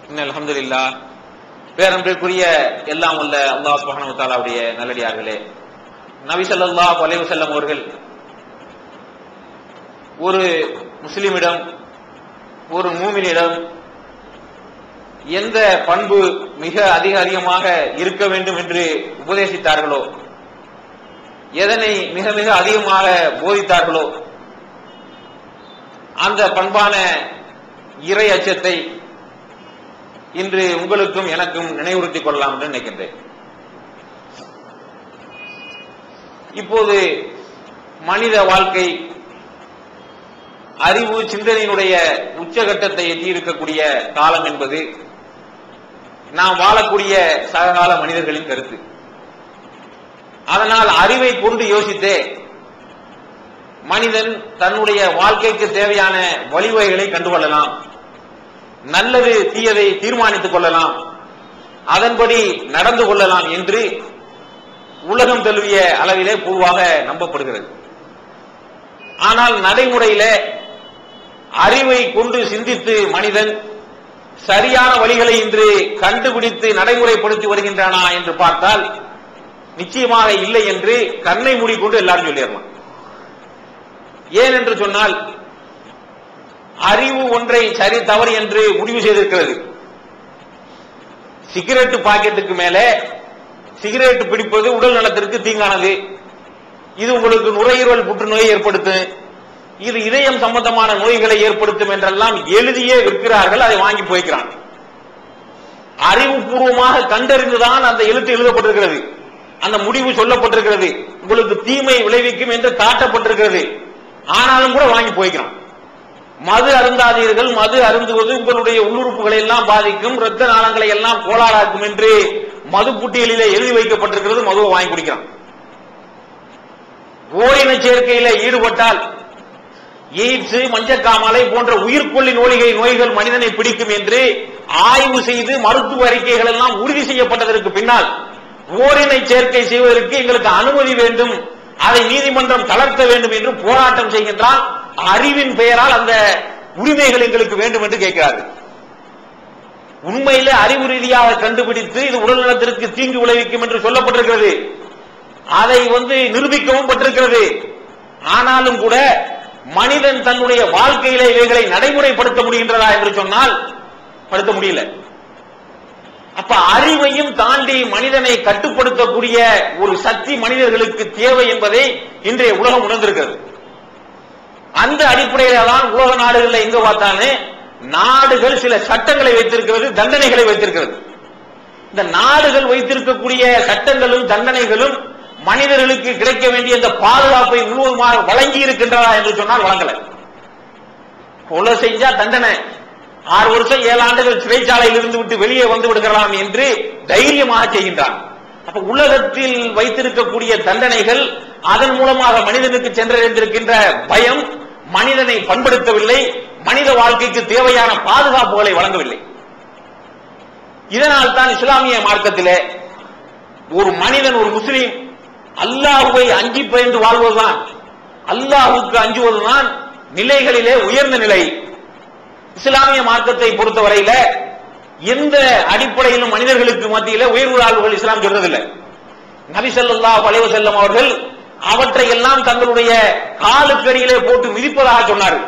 இன்ன அல்ஹம்துலில்லா பேரன்பிற்குரிய எல்லாம் உள்ள அல்லாஹ் சுப்ஹானஹு வ தஆலாவுடைய நல்லடியார்களே நபி ஸல்லல்லாஹு அலைஹி வஸல்லம் அவர்கள் ஒரு முஸ்லிமிடம் ஒரு மூமினிடம் எந்த பண்பு மிக அதிக அதிகமாக இருக்க வேண்டும் என்று உபதேசித்தார்களோ எதனை மிக மிக அதிகமாக போதித்தார்களோ அந்த பண்பான இறை அச்சத்தை இன்று உங்களுக்கும் எனக்கும் நினைவுறுத்திக் கொள்ளலாம் என்று நினைக்கின்றேன் இப்போது மனித வாழ்க்கை அறிவு சிந்தனையினுடைய உச்சகட்டத்தை எட்டியிருக்கக்கூடிய காலம் என்பது நாம் வாழக்கூடிய சககால மனிதர்களின் கருத்து அதனால் அறிவை கொண்டு யோசித்தே மனிதன் தன்னுடைய வாழ்க்கைக்கு தேவையான வழிவகைகளை கண்டுகொள்ளலாம் நல்லது தீயதை தீர்மானித்துக் கொள்ளலாம் அதன்படி நடந்து கொள்ளலாம் என்று உலகம் தழுவிய அளவிலே பொதுவாக நம்பப்படுகிறது ஆனால் நடைமுறையில அறிவை கொண்டு சிந்தித்து மனிதன் சரியான வழிகளை இன்று கண்டுபிடித்து நடைமுறைப்படுத்தி வருகின்றனா என்று பார்த்தால் நிச்சயமாக இல்லை என்று கண்ணை மூடிக்கொண்டு எல்லாரும் சொல்லிடலாம் ஏன் என்று சொன்னால் அறிவு ஒன்றை சரி தவறு என்று முடிவு செய்திருக்கிறது சிகரெட் பாக்கெட்டுக்கு மேலே சிகரெட் பிடிப்பது உடல் நலத்திற்கு தீங்கானது இது உங்களுக்கு நுரையீரல் புற்றுநோயை ஏற்படுத்தும் இது இதயம் சம்பந்தமான நோய்களை ஏற்படுத்தும் என்றெல்லாம் எழுதியே விற்கிறார்கள் அதை வாங்கி போய்க்கிறான் அறிவுபூர்வமாக கண்டறிந்துதான் அந்த எழுத்து எழுதப்பட்டிருக்கிறது அந்த முடிவு சொல்லப்பட்டிருக்கிறது உங்களுக்கு தீமை விளைவிக்கும் என்று காட்டப்பட்டிருக்கிறது ஆனாலும் கூட வாங்கி போய்க்கிறான் மது அருந்தாதீர்கள் மது அருந்துவது உங்களுடைய உள்ளுறுப்புகளை எல்லாம் பாதிக்கும் இரத்த நாளங்களை எல்லாம் கோளாறாக்கும் என்று மது புட்டியலிலே எழுதி வைக்கப்பட்டிருக்கிறது மதுவை வாங்கி குடிக்கிறான் ஓரின சேர்க்கையில ஈடுபட்டால் எய்ட்ஸ் மஞ்சக்காமலை போன்ற உயிர்கொல்லி நோய்கள் நோய்கள் மனிதனை பிடிக்கும் என்று ஆய்வு செய்து மருத்துவ அறிக்கைகள் எல்லாம் உறுதி செய்யப்பட்டதற்கு பின்னால் ஓரினை சேர்க்கை செய்வதற்கு எங்களுக்கு அனுமதி வேண்டும் அதை நீதிமன்றம் தளர்த்த வேண்டும் என்று போராட்டம் செய்கின்றான் அறிவின் பெயரால் அந்த உரிமைகள் எங்களுக்கு வேண்டும் என்று கேட்கிறார்கள் உண்மையிலே அறிவு ரீதியாக கண்டுபிடித்து இது உடல் நலத்திற்கு தீங்கு விளைவிக்கும் என்று சொல்லப்பட்டிருக்கிறது அதை வந்து நிரூபிக்கவும் பட்டிருக்கிறது ஆனாலும் கூட மனிதன் தன்னுடைய வாழ்க்கையில இவைகளை நடைமுறைப்படுத்த முடிகின்றதா என்று சொன்னால் படுத்த முடியல அப்ப அறிவையும் தாண்டி மனிதனை கட்டுப்படுத்தக்கூடிய ஒரு சக்தி மனிதர்களுக்கு தேவை என்பதை இன்றைய உலகம் உணர்ந்திருக்கிறது அந்த அடிப்படையில தான் உலக நாடுகள்ல எங்க பார்த்தாலும் நாடுகள் சில சட்டங்களை வைத்திருக்கிறது தண்டனைகளை வைத்திருக்கிறது இந்த நாடுகள் வைத்திருக்கக்கூடிய சட்டங்களும் தண்டனைகளும் மனிதர்களுக்கு கிடைக்க வேண்டிய இந்த பாதுகாப்பை முழுவதுமாக வழங்கி இருக்கின்றதா என்று சொன்னால் வழங்கல கொலை செஞ்சா தண்டனை ஆறு வருஷம் ஏழு ஆண்டுகள் சிறைச்சாலையில் இருந்து விட்டு வெளியே வந்து விடுகிறான் என்று தைரியமாக செய்கின்றான் அப்ப உலகத்தில் வைத்திருக்கக்கூடிய தண்டனைகள் அதன் மூலமாக மனிதனுக்கு சென்றடைந்திருக்கின்ற பயம் மனிதனை பண்படுத்தவில்லை மனித வாழ்க்கைக்கு தேவையான பாதுகாப்புகளை வழங்கவில்லை இதனால் தான் இஸ்லாமிய மார்க்கத்திலே ஒரு மனிதன் ஒரு முஸ்லீம் அல்லாஹுவை அஞ்சி பயந்து வாழ்வதுதான் அல்லாஹுக்கு அஞ்சுவதுதான் நிலைகளிலே உயர்ந்த நிலை இஸ்லாமிய மார்க்கத்தை பொறுத்தவரையில எந்த அடிப்படையிலும் மனிதர்களுக்கு மத்தியில உயர்வு தாழ்வுகள் இஸ்லாம் சொல்றதில்லை நபி ஸல்லல்லாஹு அலைஹி வஸல்லம் அவர்கள் அவற்றை எல்லாம் தங்களுடைய காலுக்கடியிலே போட்டு மிதிப்பதாக சொன்னார்கள்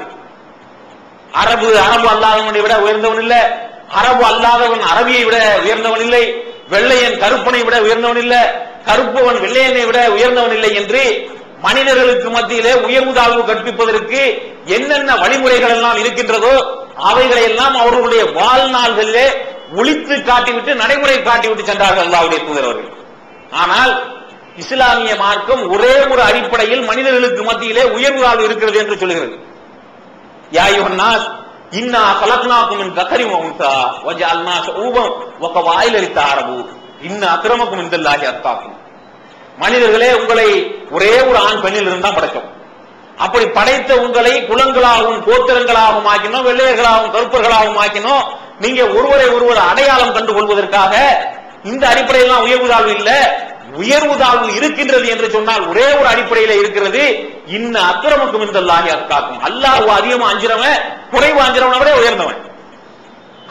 அரபு அரபு அல்லாதவனை விட உயர்ந்தவன் இல்ல அரபு அல்லாதவன் அரபியை விட உயர்ந்தவன் இல்லை வெள்ளையன் கருப்பனை விட உயர்ந்தவன் இல்ல கருப்பவன் வெள்ளையனை விட உயர்ந்தவன் இல்லை என்று மனிதர்களுக்கு மத்தியிலே உயர்வு தாழ்வு கற்பிப்பதற்கு என்னென்ன வழிமுறைகள் எல்லாம் இருக்கின்றதோ அவைகளை எல்லாம் அவர்களுடைய வாழ்நாள்களிலே ஒழித்து காட்டிவிட்டு நடைமுறை காட்டிவிட்டு சென்றார்கள் அல்லாவுடைய தூதரவர்கள் ஆனால் இஸ்லாமிய மார்க்கம் ஒரே ஒரு அடிப்படையில் மனிதர்களுக்கு மத்தியிலே உயர்வு தாழ்வு இருக்கிறது என்று சொல்கிறது யாயுன்னாஸ் இன்னா கலக்னாக்கும் மின் தக்கரி வம்சா வஜஅல்னா ஷூபம் வகவாயில் அளித்த அரபு இன்ன அக்கிரமக்கும் இந்தல்லாஹி அத்தாக்கும் மனிதர்களே உங்களை ஒரே ஒரு ஆண் பெண்ணில் இருந்தா படைச்சோம் அப்படி படைத்த உங்களை குலங்களாகவும் கோத்திரங்களாகவும் ஆக்கினோம் வெள்ளையர்களாகவும் கருப்பர்களாகவும் ஆக்கினோம் நீங்க ஒருவரை ஒருவர் அடையாளம் கண்டு கொள்வதற்காக இந்த அடிப்படையில் உயர்வு தாழ்வு இல்ல உயர்வு தாழ்வு இருக்கின்றது என்று சொன்னால் ஒரே ஒரு அடிப்படையில இருக்கிறது இன்ன அக்கிரமக்கும் இந்த லாகி அக்காக்கும் அல்லாஹ் அதிகமா அஞ்சுறவன் குறைவு அஞ்சுறவனை விட உயர்ந்தவன்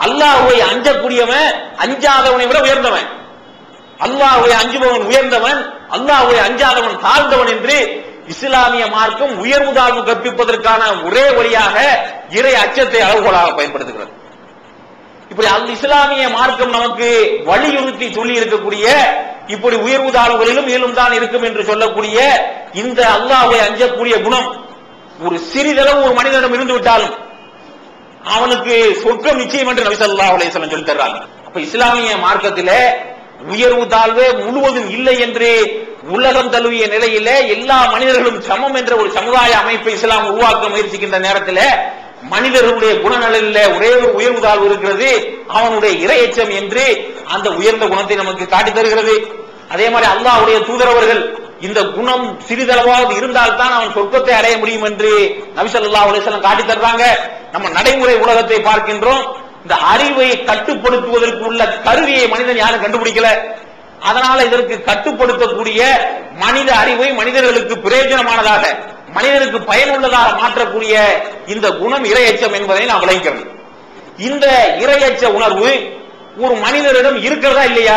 அல்லாஹ்வை அஞ்சக்கூடியவன் அஞ்சாதவனை விட உயர்ந்தவன் அல்லாஹ்வை அஞ்சுபவன் உயர்ந்தவன் அல்லாஹ்வை அஞ்சாதவன் தாழ்ந்தவன் என்று இஸ்லாமிய மார்க்கம் உயர்வு தாழ்வு கற்பிப்பதற்கான ஒரே வழியாக இறை அச்சத்தை அளவுகோலாக பயன்படுத்துகிறது இப்படி அல் இஸ்லாமிய மார்க்கம் நமக்கு வலியுறுத்தி சொல்லி இருக்கக்கூடிய இப்படி உயர்வு தாழ்வுகளிலும் இயலும் தான் இருக்கும் என்று சொல்லக்கூடிய இந்த அல்லாஹ்வை அஞ்சக்கூடிய குணம் ஒரு சிறிதளவு ஒரு மனிதனிடம் இருந்து விட்டாலும் அவனுக்கு சொர்க்கம் நிச்சயம் என்று நபி ஸல்லல்லாஹு அலைஹி வஸல்லம் சொல்லி தர்றாங்க அப்ப இஸ்லாமிய மார்க்கத்திலே உயர்வு தாழ்வு முழுவதும் இல்லை என்று உலகம் தழுவிய நிலையிலே எல்லா மனிதர்களும் சமம் என்ற ஒரு சமுதாய அமைப்பை இஸ்லாம் உருவாக்க முயற்சிக்கின்ற நேரத்தில் மனிதர்களுடைய குணநலனில் ஒரே ஒரு உயர்வு தாழ்வு இருக்கிறது அவனுடைய இரையச்சம் என்று அந்த உயர்ந்த குணத்தை நமக்கு காட்டித் தருகிறது அதே மாதிரி அல்லாஹ்வுடைய தூதரவர்கள் இந்த குணம் சிறிதளவாவது இருந்தால்தான் அவன் சொர்க்கத்தை அடைய முடியும் என்று நபி ஸல்லல்லாஹு அலைஹி வஸல்லம் காட்டி தர்றாங்க நம்ம நடைமுறை உலகத்தை பார்க்கின்றோம் இந்த அறிவை கட்டுப்படுத்துவதற்கு உள்ள கருவியை மனிதன் யாரும் கண்டுபிடிக்கல அதனால இதற்கு கட்டுப்படுத்தக்கூடிய மனித அறிவை மனிதர்களுக்கு பிரயோஜனமானதாக மனிதனுக்கு பயனுள்ளதாக மாற்றக்கூடிய இந்த குணம் இரையச்சம் என்பதை நாம் விளைவிக்கிறோம் இந்த இரையச்ச உணர்வு ஒரு மனிதரிடம் இருக்கிறதா இல்லையா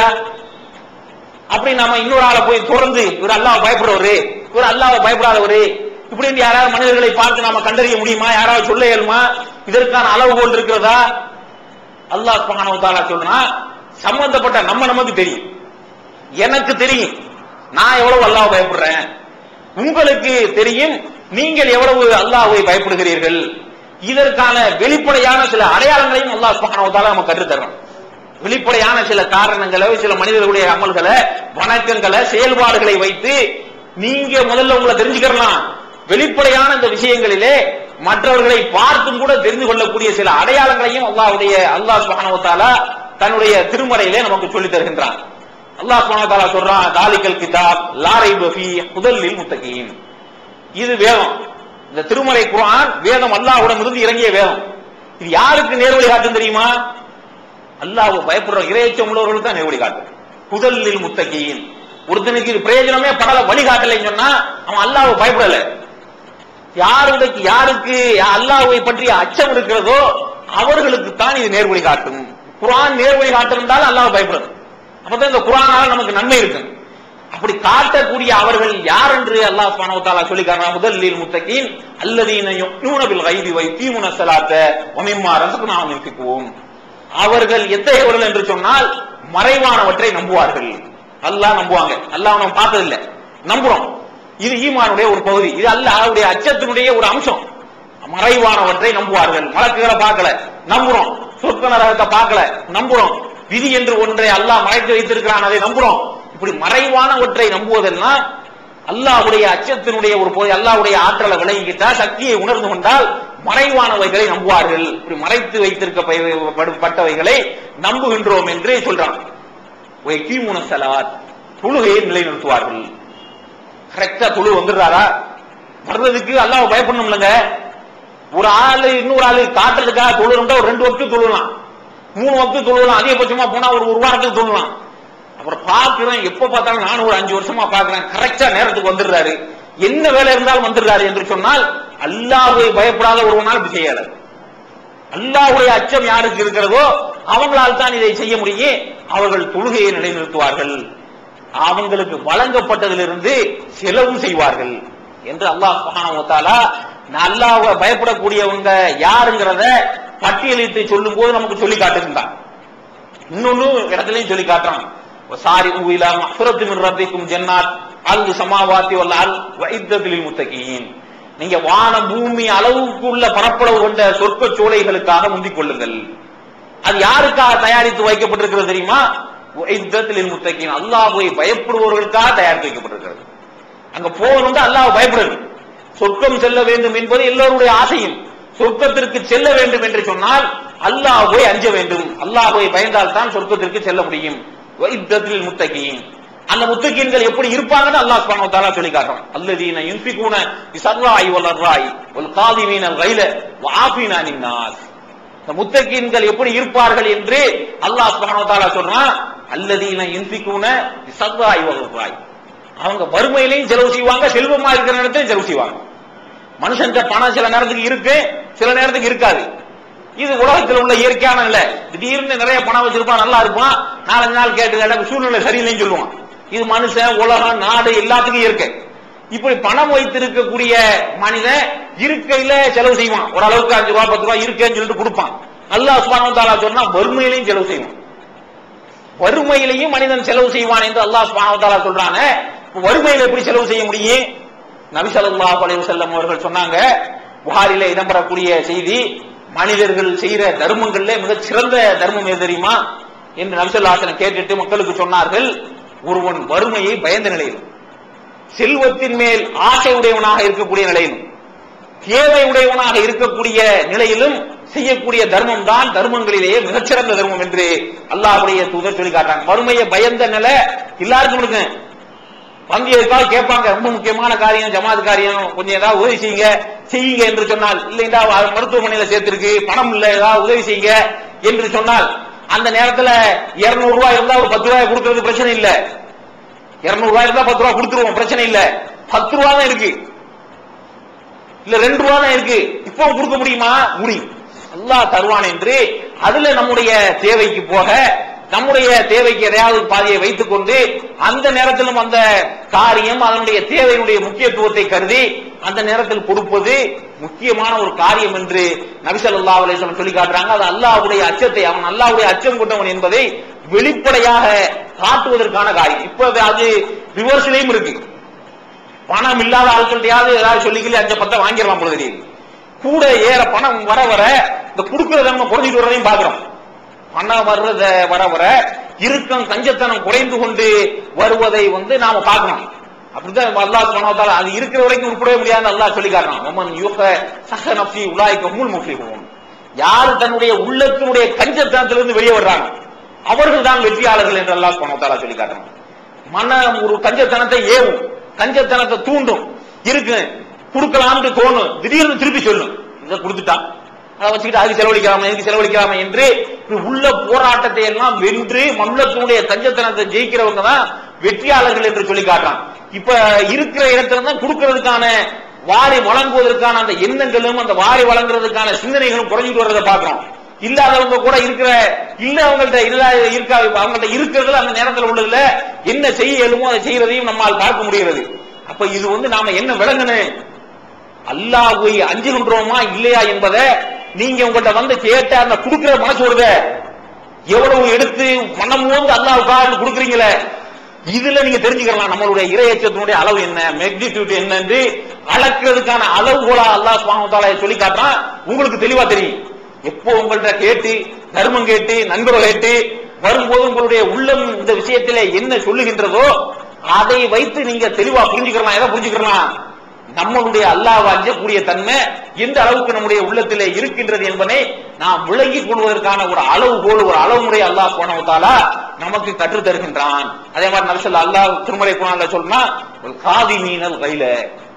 அப்படி நாம இன்னொரு ஆளை போய் தொடர்ந்து இவர் அல்லாஹ் பயப்படுறவரு இவர் அல்லாஹ் பயப்படாதவரு இப்படின்னு யாராவது மனிதர்களை பார்த்து நாம கண்டறிய முடியுமா யாராவது சொல்ல இயலுமா இதற்கான அளவுகோல் இருக்கிறதா அல்லாஹ் சுப்ஹானஹு வ தஆலா சொல்றா சம்பந்தப்பட்ட நம்ம நமக்கு தெரியும் எனக்கு தெரியும் நான் எவ்வளவு அல்லாஹ் பயப்படுறேன் உங்களுக்கு தெரியும் நீங்கள் எவ்வளவு அல்லாஹ்வை பயப்படுகிறீர்கள் இதற்கான வெளிப்படையான சில அடையாளங்களையும் அல்லாஹ் சுப்ஹானஹு வ தஆலா நமக்கு கற்றுத் தர்றான் வெளிப்படையான சில காரணங்களை சில மனிதர்களுடைய அமல்களை வணக்கங்களை செயல்பாடுகளை வைத்து நீங்க முதல்ல உங்களை தெரிஞ்சுக்கலாம் வெளிப்படையான இந்த விஷயங்களிலே மற்றவர்களை பார்த்தும் கூட தெரிந்து கொள்ளக்கூடிய சில அடையாளங்களையும் அல்லாஹ்வுடைய அல்லாஹ் சுப்ஹானஹு வ தஆலா தன்னுடைய திருமறையிலே நமக்கு சொல்லித் தருகின்றான் அல்லாஹ் சுப்ஹானஹு வ தஆலா சொல்றான் தாலிகல் கிதாப் லா ரைப ஃபீ ஹுதல் முத்தகீன் இது வேதம் இந்த திருமறை குர்ஆன் வேதம் அல்லாஹ்வுடன் இருந்து இறங்கிய வேதம் இது யாருக்கு நேர்வழி காட்டும் தெரியுமா அல்லாஹ் பயப்படுற இறையச்சம் உள்ளவர்களுக்கு தான் நேர்வழி காட்டும் புதலில் முத்தகியின் ஒருத்தனுக்கு இது பிரயோஜனமே படல வழிகாட்டலைன்னு சொன்னா அவன் அல்லாஹ் பயப்படல யாருக்கு யாருக்கு அல்லாஹ்வை பற்றிய அச்சம் இருக்கிறதோ அவர்களுக்கு தான் இது நேர்வழி காட்டும் குர்ஆன் நேர்வழி காட்டிருந்தால் அல்லாஹ் பயப்படும் அப்பதான் இந்த குர்ஆனால நமக்கு நன்மை இருக்கு அப்படி காட்டக்கூடிய அவர்கள் யார் என்று அல்லாஹ் சுப்ஹானஹு வ தஆலா சொல்லி காட்டுறான் முதலில் முத்தகீன் அல்லதீன யுக்னூன பில் கைபி வ யுகீமுன ஸலாத்த வ மிம்மா ரஸக்னாஹும் யுன்ஃபிகூன் அவர்கள் எத்தகையவர்கள் என்று சொன்னால் மறைவானவற்றை நம்புவார்கள் அல்லாஹ் நம்புவாங்க அல்லாஹ் நம்ம பார்த்ததில்லை நம்புறோம் இது ஈமானுடைய ஒரு பகுதி இது அல்லாஹ்வுடைய அச்சத்தினுடைய ஒரு அம்சம் மறைவானவற்றை நம்புவார்கள் மலக்குகளை பார்க்கல நம்புறோம் சொர்க்க நரகத்தை பார்க்கல நம்புறோம் விதி என்று ஒன்றை அல்லாஹ் மறைத்து வைத்திருக்கிறான் அதை நம்புறோம் இப்படி மறைவானவற்றை நம்புவதெல்லாம் அல்லாஹ்வுடைய அச்சத்தினுடைய ஒரு பகுதி அல்லாஹ்வுடைய ஆற்றலை விளங்கிக்கிட்டா சக்தியை உணர்ந்து கொண்டால் மறைவானவைகளை நம்புவார்கள் இப்படி மறைத்து வைத்திருக்கப்பட்டவைகளை நம்புகின்றோம் என்று சொல்றான் கீமுன சலாத் தொழுகையை நிலைநிறுத்துவார்கள் கரெக்டா தொழு வந்துடுறாரா வர்றதுக்கு அல்லாஹ் பயப்படணும்லங்க ஒரு ஆளு இன்னொரு ஆளு காட்டுறதுக்காக தொழுறா ஒரு ரெண்டு வக்து தொழலாம் மூணு வக்து தொழலாம் அதிகபட்சமா போனா ஒரு ஒரு வாரத்துக்கு தொழலாம் அப்புறம் பாக்குறேன் எப்ப பார்த்தாலும் நானும் ஒரு அஞ்சு வருஷமா பாக்குறேன் கரெக்டா நேரத்துக்கு வந்துடுறாரு என்ன வேலை இருந்தாலும் வந்துடுறாரு என்று சொன்னால் அல்லாஹ்வை பயப்படாத ஒருவனால் இப்படி செய்யல அல்லாஹ்வுடைய அச்சம் யாருக்கு இருக்கிறதோ அவங்களால் தான் இதை செய்ய முடியும் அவர்கள் தொழுகையை நிலைநிறுத்துவார்கள் அவங்களுக்கு வழங்கப்பட்டதிலிருந்து செலவும் செய்வார்கள் என்று அல்லாஹ் சுப்ஹானஹு வ தஆலா அல்லாஹ்வை பயப்படக்கூடியவங்க யாருங்கிறத பட்டியலிட்டு சொல்லும் போது நமக்கு சொல்லி காட்டுகின்றான் இன்னொன்னு இடத்துலயும் சொல்லி காட்டுறான் சாரி உயிலா மஃபரத்து மின் ரப்பிக்கும் ஜன்னாத் அல் சமாவாத்தி வல்ல அல் வைத்தத்தில் முத்தகீன் நீங்க வான பூமி அளவுக்கு உள்ள பரப்பளவு கொண்ட சொற்க சோலைகளுக்காக முந்திக் கொள்ளுங்கள் அது யாருக்காக தயாரித்து வைக்கப்பட்டிருக்கிறது தெரியுமா வைத்தத்தில் முத்தகீன் அல்லாஹ்வை பயப்படுபவர்களுக்காக தயாரித்து வைக்கப்பட்டிருக்கிறது அங்க போகணும் அல்லாஹ் பயப்படுறது சொர்க்கம் செல்ல வேண்டும் என்பது எல்லோருடைய ஆசையும் சொர்க்கத்திற்கு செல்ல வேண்டும் என்று சொன்னால் அல்லாஹ்வை அஞ்ச வேண்டும் அல்லாஹ்வை பயந்தால் தான் சொர்க்கத்திற்கு செல்ல முடியும் வைத்தத்தில் முத்தகீன் அந்த முத்தகீன்கள் எப்படி இருப்பாங்கன்னு அல்லாஹ் சுப்ஹானஹு வ தஆலா சொல்லி காட்டுறான் அல்லதீன யுன்ஃபிகூன பிஸர்ராய் வல் அர்ராய் வல் காதிமீன அல் கைல வ ஆஃபீனா நின்னாஸ் இந்த முத்தகீன்கள் எப்படி இருப்பார்கள் என்று அல்லாஹ் சுப்ஹானஹு வ தஆலா சொல்றான் அல்லதீன யுன்ஃபிகூன பிஸர்ராய் வல் அர்ராய் அவங்க வறுமையிலையும் செலவு செய்வாங்க செல்வமா இருக்கிற நேரத்திலும் செலவு செய்வாங்க மனுஷன் பணம் சில நேரத்துக்கு இருக்கு சில நேரத்துக்கு இருக்காது இது உலகத்தில் உள்ள இயற்கையான நிலை திடீர்னு நிறைய பணம் வச்சிருப்பான் நல்லா இருப்பான் நாலஞ்சு நாள் கேட்டு கேட்ட சூழ்நிலை சரியில்லைன்னு சொல்லுவான் இது மனுஷன் உலகம் நாடு எல்லாத்துக்கும் இயற்கை இப்படி பணம் வைத்திருக்கக்கூடிய மனிதன் இருக்கையில செலவு செய்வான் ஓரளவுக்கு அஞ்சு ரூபா பத்து ரூபா இருக்கேன்னு சொல்லிட்டு கொடுப்பான் அல்லாஹ் சுப்ஹானஹு வ தஆலா சொன்னா வறுமையிலையும் செலவு செய்வான் வறுமையிலையும் மனிதன் செலவு செய்வான் என்று அல்லாஹ் சுப்ஹானஹு வ தஆலா சொல்றானே இப்ப வறுமையில எப்படி செலவு செய்ய முடியும் நபி ஸல்லல்லாஹு அலைஹி வஸல்லம் அவர்கள் சொன்னாங்க புகாரில இடம்பெறக்கூடிய செய்தி மனிதர்கள் செய்யற தர்மங்கள்ல மிகச் சிறந்த தர்மம் எது தெரியுமா என்று நபி ஸல்லல்லாஹு அலைஹி வஸல்லம் கேட்டுட்டு மக்களுக்கு சொன்னார்கள் ஒருவன் வறுமையை பயந்த நிலையில் செல்வத்தின் மேல் ஆசை உடையவனாக இருக்கக்கூடிய நிலையிலும் தேவை உடையவனாக இருக்கக்கூடிய நிலையிலும் செய்யக்கூடிய தர்மம் தான் தர்மங்களிலேயே மிகச்சிறந்த தர்மம் என்று அல்லாஹ்வுடைய தூதர் சொல்லி காட்டுறாங்க வறுமையை பயந்த நிலை எல்லாருக்கும் இருக்கு வங்கியதுக்காக கேட்பாங்க ரொம்ப முக்கியமான காரியம் ஜமாத் காரியம் கொஞ்சம் ஏதாவது உதவி செய்யுங்க செய்யுங்க என்று சொன்னால் இல்லைண்டா அது மருத்துவமனையில சேர்த்திருக்கு பணம் இல்ல ஏதாவது உதவி செய்யுங்க என்று சொன்னால் அந்த நேரத்துல 200 ரூபாய் இருந்தா ஒரு பத்து ரூபாய் கொடுக்கறது பிரச்சனை இல்ல 200 ரூபாய் இருந்தா பத்து ரூபாய் கொடுத்துருவோம் பிரச்சனை இல்ல பத்து ரூபா தான் இருக்கு இல்ல ரெண்டு ரூபா தான் இருக்கு இப்போ கொடுக்க முடியுமா முடியும் அல்லாஹ் தருவான் என்று அதுல நம்முடைய தேவைக்கு போக நம்முடைய தேவைக்கு எதையாவது பாதியை வைத்துக் கொண்டு அந்த நேரத்திலும் அந்த காரியம் அதனுடைய தேவையினுடைய முக்கியத்துவத்தை கருதி அந்த நேரத்தில் கொடுப்பது முக்கியமான ஒரு காரியம் என்று நபி ஸல்லல்லாஹு அலைஹி வஸல்லம் சொல்லி காட்டுறாங்க அது அல்லாஹ்வுடைய அச்சத்தை அவன் அல்லாஹ்வுடைய அச்சம் கொண்டவன் என்பதை வெளிப்படையாக காட்டுவதற்கான காரியம் இப்ப அது ரிவர்ஸ்லயும் இருக்கு பணம் இல்லாத ஆட்கள்டையாவது ஏதாவது சொல்லிக்கல அஞ்சு பத்தை வாங்கிடலாம் போல தெரியுது கூட ஏற பணம் வர வர இந்த கொடுக்கறத நம்ம குறைஞ்சிட்டு வரதையும் பாக்குறோம் பணம் வர்றத வர வர இறுக்கம் கஞ்சத்தனம் குறைந்து கொண்டு வருவதை வந்து நாம பார்க்கணும் அப்படிதான் அல்லாஹ் சொன்னதால அது இருக்கிற வரைக்கும் உட்படவே முடியாது அல்லாஹ் சொல்லி காட்டுறான் ஒமன் யூக சஹ நஃப்சி உலாய்க்க மூல் முஃப்லிஹூன் யார் தன்னுடைய உள்ளத்தினுடைய கஞ்சத்தனத்திலிருந்து வெளியே வர்றாங்க அவர்கள் தான் வெற்றியாளர்கள் என்று அல்லாஹ் சொன்னதால சொல்லி காட்டுறான் மனம் ஒரு கஞ்சத்தனத்தை ஏவும் கஞ்சத்தனத்தை தூண்டும் இருக்கு கொடுக்கலாம்னு தோணும் திடீர்னு திருப்பி சொல்லும் இதை கொடுத்துட்டான் அதை வச்சுக்கிட்டு அதுக்கு செலவழிக்கலாமா இதுக்கு செலவழிக்கலாமா என்று இப்படி உள்ள போராட்டத்தை எல்லாம் வென்று மல்லத்தினுடைய கஞ்சத்தனத்தை ஜெயிக்கிறவங்க தான் வெற்றியாளர்கள் என்று சொல்லி காட்டுறான் இப்ப இருக்கிற இடத்துல தான் கொடுக்கறதுக்கான வாரி வழங்குவதற்கான அந்த எண்ணங்களும் அந்த வாரி வழங்குறதுக்கான சிந்தனைகளும் குறைஞ்சிட்டு வர்றதை பார்க்கிறோம் இல்லாதவங்க கூட இருக்கிற இல்ல அவங்கள்ட்ட இல்ல இருக்கா அவங்கள்ட்ட இருக்கிறதுல அந்த நேரத்தில் உள்ளதுல என்ன செய்ய இயலுமோ அதை செய்யறதையும் நம்மால் பார்க்க முடிகிறது அப்ப இது வந்து நாம என்ன விளங்கணும் அல்லாஹ்வை அஞ்சுகின்றோமா இல்லையா என்பதை நீங்க உங்கள்ட்ட வந்து கேட்ட அந்த கொடுக்கிற மனசு வருத எவ்வளவு எடுத்து மனம் வந்து அல்லாவுக்காக கொடுக்குறீங்களே இதுல நீங்க தெரிஞ்சுக்கலாம் நம்மளுடைய இறையச்சத்தினுடைய அளவு என்ன மெக்னிடியூட் என்னன்னு அளக்கிறதுக்கான அளவுகோலா அல்லாஹ் சுப்ஹானஹு வ தஆலா சொல்லி காட்டுறான் உங்களுக்கு தெளிவா தெரியும் எப்போ உங்கள்ட்ட கேட்டு தர்மம் கேட்டு நண்பர்கள் கேட்டு வரும்போது உங்களுடைய உள்ளம் இந்த விஷயத்திலே என்ன சொல்லுகின்றதோ அதை வைத்து நீங்க தெளிவா புரிஞ்சுக்கலாம் எதை புரிஞ்சுக்கலாம் நம்மளுடைய அல்லாஹ் அஞ்சக்கூடிய தன்மை எந்த அளவுக்கு நம்முடைய உள்ளத்திலே இருக்கின்றது என்பதை நாம் விளங்கிக் கொள்வதற்கான ஒரு அளவுகோல் ஒரு அளவுமுறை அல்லாஹ் போனவத்தாலா நமக்கு கற்றுத் தருகின்றான் அதே மாதிரி நபிசல்ல அல்லாஹ் திருமலை குரான்ல சொன்னா காதி மீனல் கையில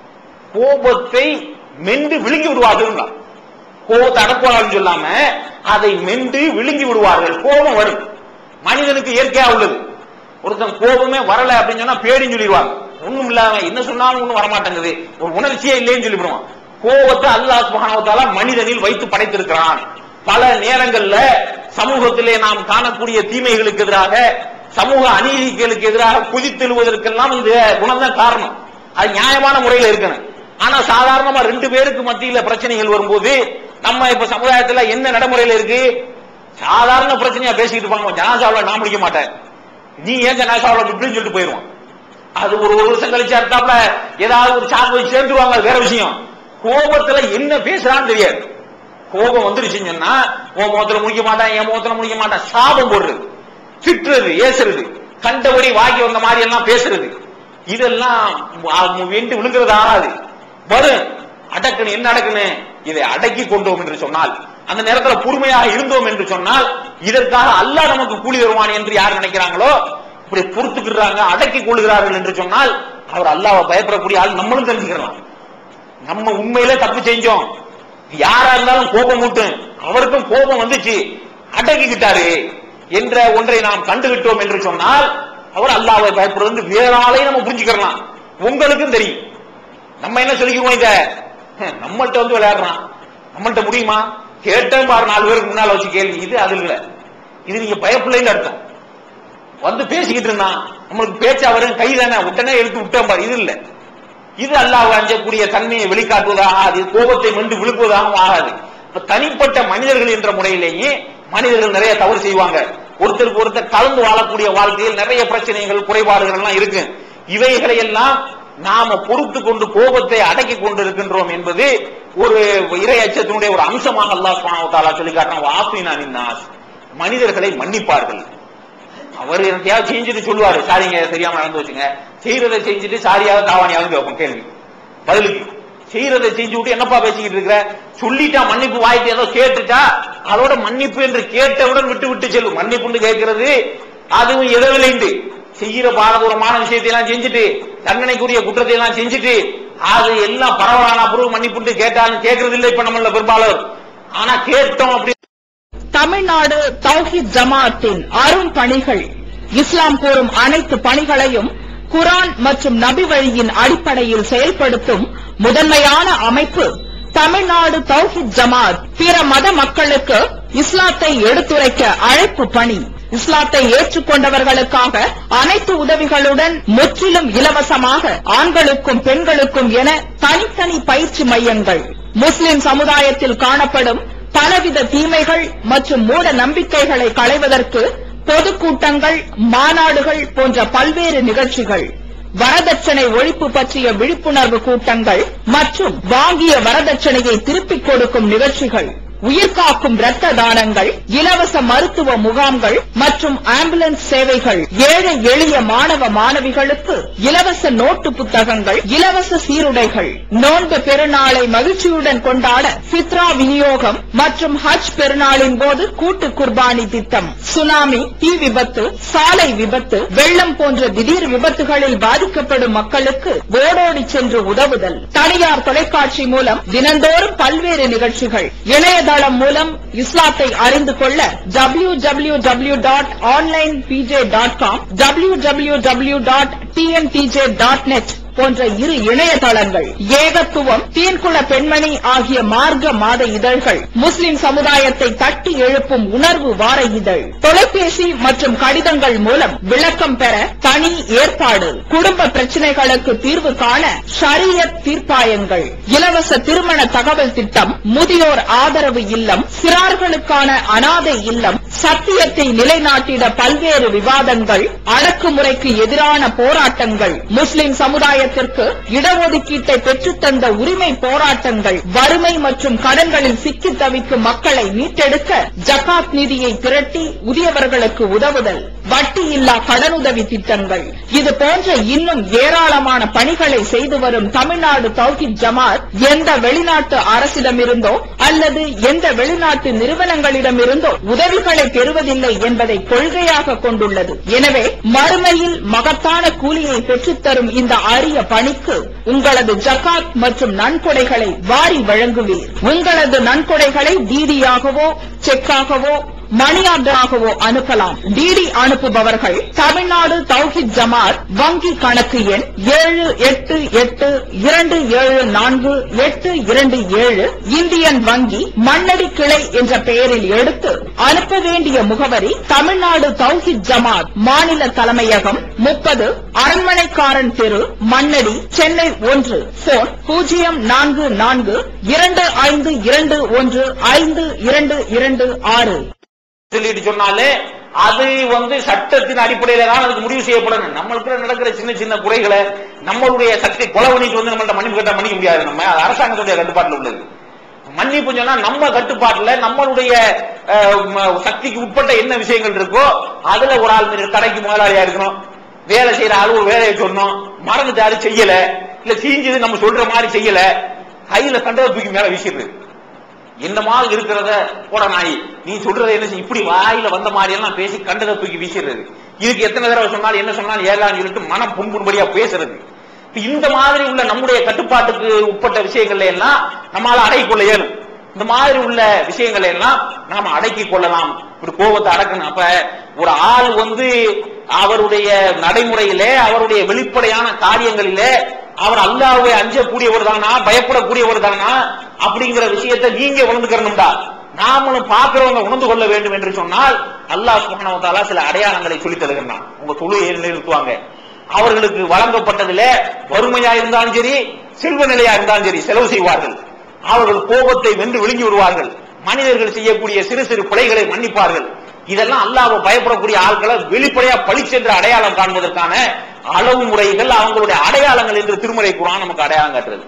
கோபத்தை மென்று விழுங்கி விடுவார்கள் கோபத்தை அடக்குவார்கள் சொல்லாம அதை மென்று விழுங்கி விடுவார்கள் கோபம் வரும் மனிதனுக்கு இயற்கையா உள்ளது ஒருத்தன் கோபமே வரல அப்படின்னு சொன்னா பேடின்னு சொல்லிடுவாங்க ஒண்ணும் இல்லாம என்ன சொன்னாலும் ஒண்ணும் வரமாட்டேங்குது ஒரு உணர்ச்சியே இல்லைன்னு சொல்லிவிடுவான் கோபத்தை அல்லாஹ் சுப்ஹானஹு வ தஆலா மனிதனில் வைத்து படைத்திருக்கிறான் பல நேரங்கள்ல சமூகத்திலே நாம் காணக்கூடிய தீமைகளுக்கு எதிராக சமூக அநீதிகளுக்கு எதிராக குதித்தெழுவதற்கெல்லாம் இந்த குணம் தான் காரணம் அது நியாயமான முறையில் இருக்கணும் ஆனா சாதாரணமா ரெண்டு பேருக்கு மத்தியில பிரச்சனைகள் வரும்போது நம்ம இப்ப சமுதாயத்துல என்ன நடைமுறையில இருக்கு சாதாரண பிரச்சனையா பேசிக்கிட்டு இருப்பாங்க ஜனாசாவில் நான் முடிக்க மாட்டேன் நீ ஏன் ஜனாசாவில் இப்படின்னு சொல்லிட்டு போயிருவான் அது ஒரு ஒரு வருஷம் கழிச்சு அடுத்தாப்புல ஏதாவது ஒரு சாக்கு வச்சு சேர்ந்துருவாங்க அது வேற விஷயம் கோபத்துல என்ன பேசுறான்னு தெரியாது கோபம் வந்துருச்சுன்னு சொன்னா உன் முகத்துல முடிக்க மாட்டான் என் முகத்துல முடிக்க மாட்டான் சாபம் போடுறது திட்டுறது ஏசுறது கண்டபடி வாங்கி வந்த மாதிரி எல்லாம் பேசுறது இதெல்லாம் வெண்டு விழுங்கிறது ஆகாது வரும் அடக்கணும் என்ன அடக்கணும் இதை அடக்கி கொண்டோம் என்று சொன்னால் அந்த நேரத்தில் பொறுமையாக இருந்தோம் என்று சொன்னால் இதற்காக அல்லாஹ் நமக்கு கூலி தருவான் என்று யார் நினைக்கிறாங்களோ இப்படி பொறுத்துக்கிறாங்க அடக்கி கொள்கிறார்கள் என்று சொன்னால் அவர் அல்லாஹ்வை பயப்படக்கூடிய ஆள் நம்மளும் தெரிஞ்சுக்கலாம் நம்ம உண்மையிலே தப்பு செஞ்சோம் யாரா இருந்தாலும் கோபம் ஊட்டும் அவருக்கும் கோபம் வந்துச்சு அடக்கிக்கிட்டாரு என்ற ஒன்றை நாம் கண்டுவிட்டோம் என்று சொன்னால் அவர் அல்லாஹ்வை பயப்படுறது வேற ஆளையும் நம்ம புரிஞ்சுக்கலாம் உங்களுக்கும் தெரியும் நம்ம என்ன சொல்லிக்குவோம் இத நம்மள்ட்ட வந்து விளையாடுறான் நம்மள்ட்ட முடியுமா கேட்டேன் பாரு நாலு பேருக்கு முன்னால வச்சு கேள்வி இது அது இல்ல இது நீங்க பயப்பிள்ளைன்னு அர்த்தம் வந்து பேசிக்கிட்டு இருந்தான் நம்மளுக்கு பேச்சா வரும் கை தானே உடனே எடுத்து விட்டேன் பாரு இது இல்ல இது அல்லாஹ் அஞ்சக்கூடிய தன்மையை வெளிக்காட்டுவதாக ஆகாது கோபத்தை மென்று விழுப்புவதாகவும் ஆகாது இப்ப தனிப்பட்ட மனிதர்கள் என்ற முறையிலேயே மனிதர்கள் நிறைய தவறு செய்வாங்க ஒருத்தருக்கு ஒருத்தர் கலந்து வாழக்கூடிய வாழ்க்கையில் நிறைய பிரச்சனைகள் குறைபாடுகள் எல்லாம் இருக்கு இவைகளை எல்லாம் நாம பொறுத்து கொண்டு கோபத்தை அடக்கி கொண்டு இருக்கின்றோம் என்பது ஒரு இறை அச்சத்தினுடைய ஒரு அம்சமாக அல்லாஹ் சுப்ஹானஹு வ தஆலா சொல்லி காட்டின வாஃபினா நின்னாஸ் மனிதர்களை மன்னிப்பார்கள் அவர் எனக்கையாவது செஞ்சுட்டு சொல்லுவாரு சாரிங்க தெரியாம நடந்து வச்சுங்க செய்யறதை செஞ்சுட்டு சாரியாக தாவானியாவது கேட்போம் கேள்வி பதிலுக்கு செய்யறதை செஞ்சு விட்டு என்னப்பா பேசிக்கிட்டு இருக்கிற சொல்லிட்டா மன்னிப்பு வாய்ப்பு ஏதோ கேட்டுட்டா அதோட மன்னிப்பு என்று கேட்டவுடன் விட்டு விட்டு செல்லும் மன்னிப்புன்னு கேட்கிறது அதுவும் எதவில்லைண்டு செய்யற பாரதூரமான விஷயத்தை எல்லாம் செஞ்சுட்டு தண்டனைக்குரிய குற்றத்தை எல்லாம் செஞ்சுட்டு அது எல்லாம் பரவலான அப்புறம் மன்னிப்புண்டு கேட்டாலும் கேட்கறது இல்லை இப்ப நம்மள பெரும்பாலும் ஆனா கேட்டோம் அப்படி தமிழ்நாடு தௌஹித் ஜமாஅத்தின் அரும் பணிகள் இஸ்லாம் கூறும் அனைத்து பணிகளையும் குரான் மற்றும் நபி வழியின் அடிப்படையில் செயல்படுத்தும் முதன்மையான அமைப்பு தமிழ்நாடு தௌஹித் ஜமாத் பிற மத மக்களுக்கு இஸ்லாத்தை எடுத்துரைக்க அழைப்பு பணி இஸ்லாத்தை ஏற்றுக்கொண்டவர்களுக்காக அனைத்து உதவிகளுடன் முற்றிலும் இலவசமாக ஆண்களுக்கும் பெண்களுக்கும் என தனித்தனி பயிற்சி மையங்கள் முஸ்லிம் சமுதாயத்தில் காணப்படும் பலவித தீமைகள் மற்றும் மூட நம்பிக்கைகளை களைவதற்கு பொதுக்கூட்டங்கள் மாநாடுகள் போன்ற பல்வேறு நிகழ்ச்சிகள் வரதட்சணை ஒழிப்பு பற்றிய விழிப்புணர்வு கூட்டங்கள் மற்றும் வாங்கிய வரதட்சணையை திருப்பிக் கொடுக்கும் நிகழ்ச்சிகள் உயிர்காக்கும் இரத்த தானங்கள் இலவச மருத்துவ முகாம்கள் மற்றும் ஆம்புலன்ஸ் சேவைகள் ஏழை எளிய மாணவ மாணவிகளுக்கு இலவச நோட்டு புத்தகங்கள் இலவச சீருடைகள் நோன்பு பெருநாளை மகிழ்ச்சியுடன் கொண்டாட ஃபித்ரா விநியோகம் மற்றும் ஹஜ் பெருநாளின் போது கூட்டு குர்பானி திட்டம் சுனாமி தீ விபத்து சாலை விபத்து வெள்ளம் போன்ற திடீர் விபத்துகளில் பாதிக்கப்படும் மக்களுக்கு ஓடோடி சென்று உதவுதல் தனியார் தொலைக்காட்சி மூலம் தினந்தோறும் பல்வேறு நிகழ்ச்சிகள் இணையதளம் மூலம் இஸ்லாத்தை அறிந்து கொள்ள W W W dot online PJ dot com W W W dot TNTJ dot net போன்ற இரு இணையதளங்கள் ஏகத்துவம் தீன்குல பெண்மணி ஆகிய மார்க்க மாத இதழ்கள் முஸ்லிம் சமுதாயத்தை தட்டி எழுப்பும் உணர்வு வார இதழ் தொலைபேசி மற்றும் கடிதங்கள் மூலம் விளக்கம் பெற தனி ஏற்பாடு குடும்ப பிரச்சனைகளுக்கு தீர்வு காண ஷரியத் தீர்ப்பாயங்கள் இலவச திருமண தகவல் திட்டம் முதியோர் ஆதரவு இல்லம் சிறார்களுக்கான அனாதை இல்லம் சத்தியத்தை நிலைநாட்டிட பல்வேறு விவாதங்கள் அடக்குமுறைக்கு எதிரான போராட்டங்கள் முஸ்லிம் சமுதாயத்திற்கு இடஒதுக்கீட்டை பெற்றுத்தந்த உரிமை போராட்டங்கள் வறுமை மற்றும் கடன்களில் சிக்கி தவிக்கும் மக்களை மீட்டெடுக்க ஜகாத் நிதியை திரட்டி உரியவர்களுக்கு உதவுதல் வட்டி இல்லா கடனுதவி திட்டங்கள் இது போன்ற இன்னும் ஏராளமான பணிகளை செய்து வரும் தமிழ்நாடு தௌஹித் ஜமாத் எந்த வெளிநாட்டு அரசிடமிருந்தோ அல்லது எந்த வெளிநாட்டு நிறுவனங்களிடமிருந்தோ உதவிகளை பெறுவதில்லை என்பதை கொள்கையாக கொண்டுள்ளது எனவே மறுமையில் மகத்தான கூலியை பெற்றுத்தரும் இந்த அரிய பணிக்கு உங்களது ஜகாத் மற்றும் நன்கொடைகளை வாரி வழங்குவீர் உங்களது நன்கொடைகளை டிடியாகவோ செக்காகவோ மணி ஆர்டராகவோ அனுப்பலாம் டிடி அனுப்புபவர்கள் தமிழ்நாடு தௌஹித் ஜமாத் வங்கி கணக்கு எண் ஏழு எட்டு எட்டு இரண்டு ஏழு நான்கு எட்டு இரண்டு ஏழு இந்தியன் வங்கி மண்ணடி கிளை என்ற பெயரில் எடுத்து அனுப்ப வேண்டிய முகவரி தமிழ்நாடு தௌஹித் ஜமாத் மாநில தலைமையகம் முப்பது அரண்மனைக்காரன் தெரு மண்ணடி சென்னை ஒன்று போன் பூஜ்ஜியம் நான்கு நான்கு இரண்டு ஐந்து இரண்டு ஒன்று ஐந்து இரண்டு இரண்டு ஆறு சொல்லிட்டு சொன்னாலே அது வந்து சட்டத்தின் அடிப்படையில தான் அதுக்கு முடிவு செய்யப்படணும் நம்மளுக்கு நடக்கிற சின்ன சின்ன குறைகளை நம்மளுடைய சக்தி கொலை பண்ணிட்டு வந்து நம்மள்ட்ட மன்னிப்பு கேட்டா மன்னிக்க முடியாது நம்ம அது அரசாங்கத்துடைய கட்டுப்பாட்டில் உள்ளது மன்னிப்பு சொன்னா நம்ம கட்டுப்பாட்டுல நம்மளுடைய அஹ், ம- சக்திக்கு உட்பட்ட என்ன விஷயங்கள் இருக்கோ அதுல ஒரு ஆள் மீது கடைக்கு முதலாளியா இருக்கணும் வேலை செய்யற ஆளு ஒரு வேலையை சொன்னோம் மறந்துட்டாரு செய்யல இல்ல செஞ்சது நம்ம சொல்ற மாதிரி செய்யல கையில கண்டதை தூக்கி மேல வீசிடுது என்னமா இருக்கிறத போட நாய் நீ சொல்றத என்ன செய்ய? இப்படி வாயில வந்த மாதிரி எல்லாம் பேசி கண்டதை தூக்கி வீசிடுறது இதுக்கு எத்தனை தடவை சொன்னாலும் என்ன சொன்னாலும் ஏலான்னு சொல்லிட்டு மனம் புண்புண்படியா பேசுறது இப்ப இந்த மாதிரி உள்ள நம்முடைய கட்டுப்பாட்டுக்கு உட்பட்ட விஷயங்கள்ல எல்லாம் நம்மால அடக்கிக் கொள்ள இயலும் இந்த மாதிரி உள்ள விஷயங்களை எல்லாம் நாம அடக்கிக் கொள்ளலாம் இப்படி கோபத்தை அடக்கணும் அப்ப ஒரு ஆள் வந்து அவருடைய நடைமுறையிலே அவருடைய வெளிப்படையான காரியங்களிலே அவர் அல்லாஹ்வை அஞ்சக்கூடியவர் தானா பயப்படக்கூடியவர் தானா அப்படிங்கிற விஷயத்தை நீங்க உணர்ந்துக்கணும்டா நாமளும் பார்க்கிறவங்க உணர்ந்து கொள்ள வேண்டும் என்று சொன்னால் அல்லாஹ் சுப்ஹானஹு வ தஆலா சில அடையாளங்களை சொல்லித் தருகிறான் உங்க தொழுகையை நிறுத்துவாங்க அவர்களுக்கு வழங்கப்பட்டதுல வறுமையா இருந்தாலும் சரி செல்வ நிலையா இருந்தாலும் சரி செலவு செய்வார்கள் அவர்கள் கோபத்தை வென்று விழுங்கி விடுவார்கள் மனிதர்கள் செய்யக்கூடிய சிறு சிறு பிழைகளை மன்னிப்பார்கள் இதெல்லாம் அல்லாஹ் பயப்படக்கூடிய ஆட்களை வெளிப்படையா பழிச்சென்ற அடையாளம் காண்பதற்கான அளவு முறைகள் அவங்களுடைய அடையாளங்கள் என்று திருமறை குரான் நமக்கு அடையாளம் காட்டுறது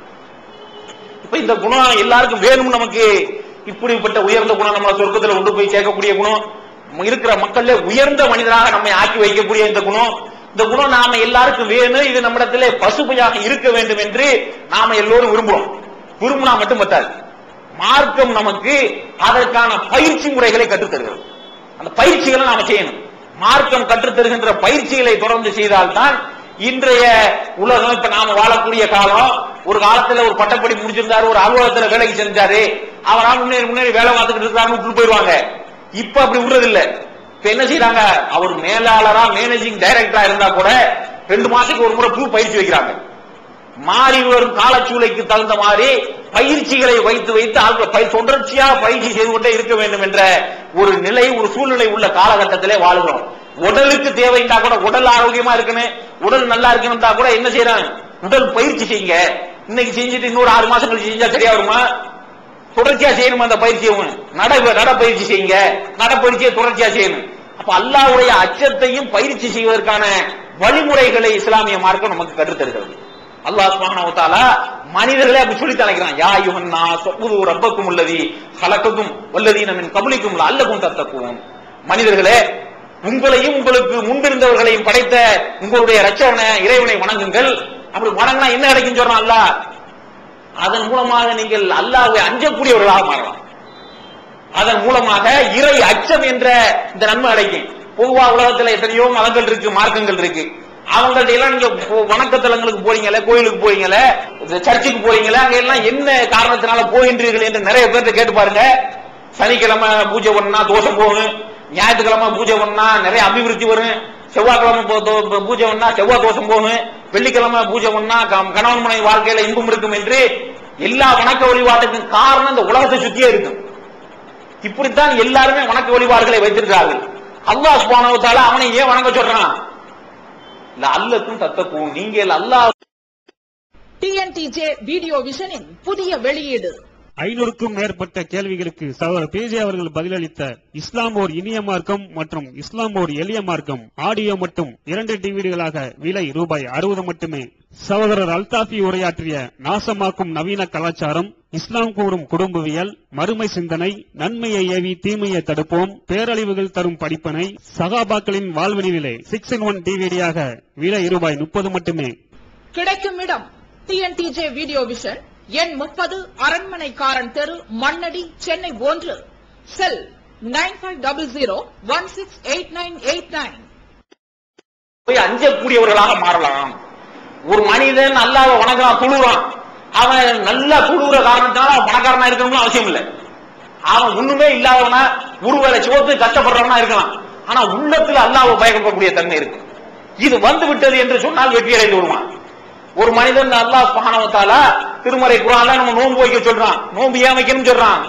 இப்ப இந்த குணம் எல்லாருக்கும் வேணும் நமக்கு இப்படிப்பட்ட உயர்ந்த குணம் நம்ம சொர்க்கத்துல கொண்டு போய் சேர்க்கக்கூடிய குணம் இருக்கிற மக்கள்ல உயர்ந்த மனிதராக நம்மை ஆக்கி வைக்கக்கூடிய இந்த குணம் இந்த குணம் நாம எல்லாருக்கும் வேணும் இது நம்மிடத்திலே பசுமையாக இருக்க வேண்டும் என்று நாம எல்லோரும் விரும்புறோம் விரும்பினா மட்டும் பத்தாது மார்க்கம் நமக்கு அதற்கான பயிற்சி முறைகளை கற்றுத் தருகிறது அந்த பயிற்சிகளை நாம செய்யணும் மார்க்கம் கற்றுத் தருகின்ற பயிற்சிகளை தொடர்ந்து செய்தால்தான் இன்றைய உலகம் இப்ப நாம வாழக்கூடிய காலம் ஒரு காலத்துல ஒரு பட்டப்படி முடிச்சிருந்தாரு ஒரு அலுவலகத்துல வேலைக்கு செஞ்சாரு அவரா முன்னேறி முன்னேறி வேலை பார்த்துக்கிட்டு இருக்காருன்னு விட்டு போயிருவாங்க இப்ப அப்படி விடுறது இல்ல இப்ப என்ன செய்யறாங்க அவர் மேலாளரா மேனேஜிங் டைரக்டரா இருந்தா கூட ரெண்டு மாசத்துக்கு ஒரு முறை புது பயிற்சி வைக்கிறாங்க மாறி வரும் காலச்சூழலுக்கு தகுந்த மாதிரி பயிற்சிகளை வைத்து வைத்து ஆட்கள் பயிர் தொடர்ச்சியா பயிற்சி செய்து கொண்டே இருக்க வேண்டும் என்ற ஒரு நிலை ஒரு சூழ்நிலை உள்ள காலகட்டத்திலே வாழுகிறோம் உடலுக்கு தேவைண்டா கூட உடல் ஆரோக்கியமா இருக்கணும் உடல் நல்லா இருக்கணும்டா கூட என்ன செய்யறாங்க உடல் பயிற்சி செய்யுங்க இன்னைக்கு செஞ்சுட்டு இன்னொரு ஆறு மாசம் கழிச்சு செஞ்சா சரியா வருமா தொடர்ச்சியா செய்யணும் அந்த பயிற்சியும் நட நடப்பயிற்சி செய்யுங்க நடப்பயிற்சியை தொடர்ச்சியா செய்யணும் அப்ப அல்லாஹ்வுடைய அச்சத்தையும் பயிற்சி செய்வதற்கான வழிமுறைகளை இஸ்லாமிய மார்க்கம் நமக்கு கற்றுத் தருகிறது அல்லாஹ் சுப்ஹானஹு வ தஆலா மனிதர்களே அப்படி சொல்லி தலைக்கிறான் யா யுஹன்னா சப்புது ரப்பக்கும் உள்ளதி ஹலக்கக்கும் வல்லதீன மின் கபலிக்கும் அல்லக்கும் தத்தக்கும் மனிதர்களே உங்களையும் உங்களுக்கு முன்பிருந்தவர்களையும் படைத்த உங்களுடைய ரட்சவனை இறைவனை வணங்குங்கள் அப்படி வணங்கினா என்ன கிடைக்கும் சொல்றான் அல்லாஹ் அதன் மூலமாக நீங்கள் அல்லாஹ்வை அஞ்சக்கூடியவர்களாக மாறலாம் அதன் மூலமாக இறை அச்சம் என்ற இந்த நன்மை கிடைக்கும் பொதுவா உலகத்துல எத்தனையோ மதங்கள் இருக்கு மார்க்கங்கள் இருக்கு அவங்கள்ட்ட எல்லாம் நீங்க போ- வணக்கத்தலங்களுக்கு போறீங்களே கோயிலுக்கு போறீங்களே இந்த சர்ச்சுக்கு போறீங்களே அங்க எல்லாம் என்ன காரணத்தினால போகின்றீர்கள் என்று நிறைய பேர்ட்ட கேட்டு பாருங்க சனிக்கிழமை பூஜை பண்ணா தோஷம் போகும் ஞாயிற்றுக்கிழமை பூஜை பண்ணா நிறைய அபிவிருத்தி வரும் செவ்வாய்க்கிழமை போ- தோ- பூஜை பண்ணா செவ்வாய் தோஷம் போகும் வெள்ளிக்கிழமை பூஜை பண்ணா க- கணவன் மனைவி வாழ்க்கையில இன்பம் இருக்கும் என்று எல்லா வணக்க வழிபாட்டுக்கும் காரணம் இந்த உலகத்தை சுத்தியே இருக்கும் இப்படித்தான் எல்லாருமே வணக்க வழிபாடுகளை வைத்திருக்கிறார்கள் அல்லாஹ் சுப்ஹானஹு வ தஆலா அவனை ஏன் வணங்க சொல்றான் இல்ல அல்லக்கும் தத்தக்கும் நீங்கள் அல்லாஹ் டிஎன்டிஜே வீடியோ விஷனின் புதிய வெளியீடு ஐநூறுக்கும் மேற்பட்ட கேள்விகளுக்கு சகோதரர் பேஜே அவர்கள் பதிலளித்த இஸ்லாம் ஓர் இனிய மார்க்கம் மற்றும் இஸ்லாம் ஓர் எளிய மார்க்கம் ஆடியோ மட்டும் இரண்டு டிவிடிகளாக விலை ரூபாய் அறுபது மட்டுமே சகோதரர் அல்தாஃபி உரையாற்றிய நாசமாக்கும் நவீன கலாச்சாரம் இஸ்லாம் கூறும் குடும்பவியல் மறுமை சிந்தனை நன்மையை ஏவி தீமையை தடுப்போம் பேரழிவுகள் தரும் படிப்பனை சகாபாக்களின் வாழ்வெளிவிலே சிக்ஸ் இன் ஒன் டிவிடியாக விலை ரூபாய் முப்பது மட்டுமே கிடைக்கும் இடம் டிஎன்டிஜே வீடியோ விஷன் எண் முப்பது அரண்மனைக்காரன் தெரு மண்ணடி சென்னை ஒன்று cell nine five double zero one six eight nine eight nine போய் அஞ்சக்கூடியவர்களாக மாறலாம் ஒரு மனிதன் அல்லாஹ்வை வணங்குறான் துழுறான் அவன் நல்லா துழுற காரணத்தினால அவன் பணக்காரனா இருக்கணும்னு அவசியம் இல்லை அவன் ஒண்ணுமே இல்லாதவனா ஒருவேளை சிவத்து கஷ்டப்படுறவனா இருக்கலாம் ஆனா உள்ளத்துல அல்லாஹ்வை பயப்படக்கூடிய தன்மை இருக்கு இது வந்து விட்டது என்று சொன்னால் வெற்றி அடைந்து விடுவான் ஒரு மனிதன் அல்லாஹ் சுப்ஹானஹு வ தஆலா திருமறை குர்ஆன்ல நம்ம நோன்பு வைக்க சொல்றான் நோன்பு ஏன் வைக்கணும்னு சொல்றான்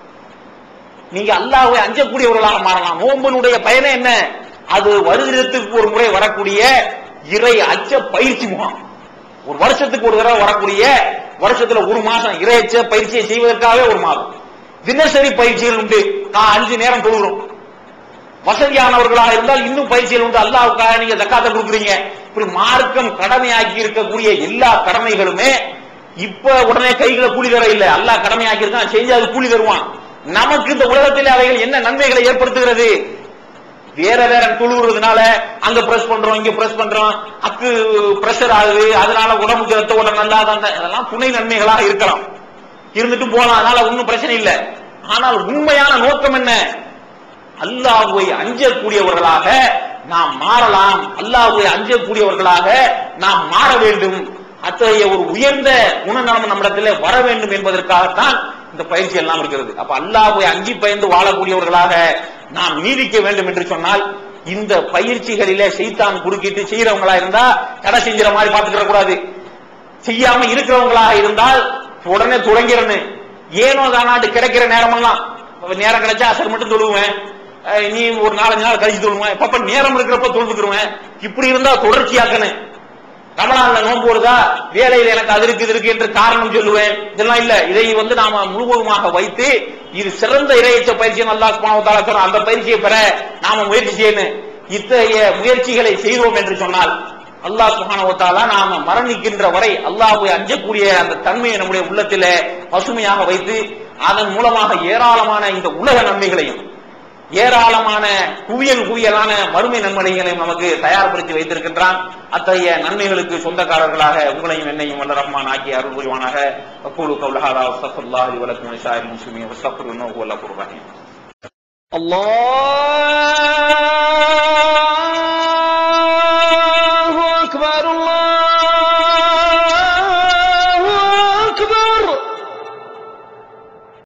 நீங்க அல்லாஹ்வை அஞ்சக்கூடியவர்களாக மாறலாம் நோன்பனுடைய பயனே என்ன அது வருடத்துக்கு ஒரு முறை வரக்கூடிய இறை அச்ச பயிற்சி முகாம் ஒரு வருஷத்துக்கு ஒரு தடவை வரக்கூடிய வருஷத்துல ஒரு மாசம் இறை அச்ச பயிற்சியை செய்வதற்காகவே ஒரு மாதம் தினசரி பயிற்சிகள் உண்டு நான் அஞ்சு நேரம் தொழுகிறோம் வசதியானவர்களாக இருந்தால் இன்னும் பயிற்சிகள் உண்டு அல்லாவுக்காக நீங்க தக்காத்தை கொடுக்குறீங்க இப்படி மார்க்கம் கடமையாக்கி இருக்கக்கூடிய எல்லா கடமைகளுமே இப்ப உடனே கைகளை கூலி தர இல்ல அல்லாஹ் கடமையாக்கி இருக்கான் செஞ்சு அது கூலி தருவான் நமக்கு இந்த உலகத்தில் அவைகள் என்ன நன்மைகளை ஏற்படுத்துகிறது வேற வேற குழுவுறதுனால அங்க பிரஸ் பண்றோம் இங்க பிரஸ் பண்றோம் அக்கு பிரஷர் ஆகுது அதனால உடம்புக்கு ரத்த ஓட்டம் நல்லா தான் இதெல்லாம் துணை நன்மைகளாக இருக்கலாம் இருந்துட்டு போலாம் அதனால ஒன்றும் பிரச்சனை இல்லை ஆனால் உண்மையான நோக்கம் என்ன அல்லாஹ்வை அஞ்சக்கூடியவர்களாக நாம் மாறலாம் அல்லாஹ்வை அஞ்சக்கூடியவர்களாக நாம் மாற வேண்டும் அத்தகைய ஒரு உயர்ந்த குணநலம் நம்மிடத்திலே வர வேண்டும் என்பதற்காகத்தான் இந்த பயிற்சி எல்லாம் இருக்கிறது அப்ப அல்லாஹ்வை அஞ்சி பயந்து வாழக்கூடியவர்களாக நாம் நீடிக்க வேண்டும் என்று சொன்னால் இந்த பயிற்சிகளிலே செய்தான் குறுக்கிட்டு செய்யறவங்களா இருந்தா கடை செஞ்சிற மாதிரி பார்த்துக்கிற கூடாது செய்யாம இருக்கிறவங்களாக இருந்தால் உடனே தொடங்கிறன்னு ஏனோ தானாட்டு கிடைக்கிற நேரமெல்லாம் நேரம் கிடைச்சா அசர் மட்டும் தொழுவேன் அஹ் நீ ஒரு நாலஞ்சு நாள் கழிச்சு தொழுவேன் பாப்பா நேரம் இருக்கிறப்ப தொழுதுக்குருவேன் இப்படி இருந்தா தொடர்ச்சியாக்கணும் ரமலான்ல நோன்பு வருதா வேலையில எனக்கு அது இருக்கு இது இருக்கு என்று காரணம் சொல்லுவேன் இதெல்லாம் இல்ல இதை வந்து நாம முழுவதுமாக வைத்து இது சிறந்த இறையச்ச பயிற்சி அல்லாஹ் சுப்ஹானஹு வ தஆலா சொல்றான். அந்த பயிற்சியை பெற நாம முயற்சி செய்யணும் இத்தகைய முயற்சிகளை செய்தோம் என்று சொன்னால் அல்லாஹ் சுப்ஹானஹு வ தஆலா நாம மரணிக்கின்ற வரை அல்லாஹ்வை அஞ்சக்கூடிய அந்த தன்மையை நம்முடைய உள்ளத்திலே பசுமையாக வைத்து அதன் மூலமாக ஏராளமான இந்த உலக நன்மைகளையும் ஏராளமான குவியல் குவியலான மறுமை நன்மைகளையும் நமக்கு தயார்படுத்தி வைத்திருக்கின்றான் அத்தகைய நன்மைகளுக்கு சொந்தக்காரர்களாக உங்களையும் என்னையும் வல்ல ரஹ்மான் ஆக்கி அருள் புரிவானாக அக்கூலு கவுலஹாதா வஸ்தஃபுல்லாஹி வலக்கும் லிசாயில் முஸ்லிமீன் வஸ்தஃபிருன்னஹு வல் கஃபூர் ரஹீம் الله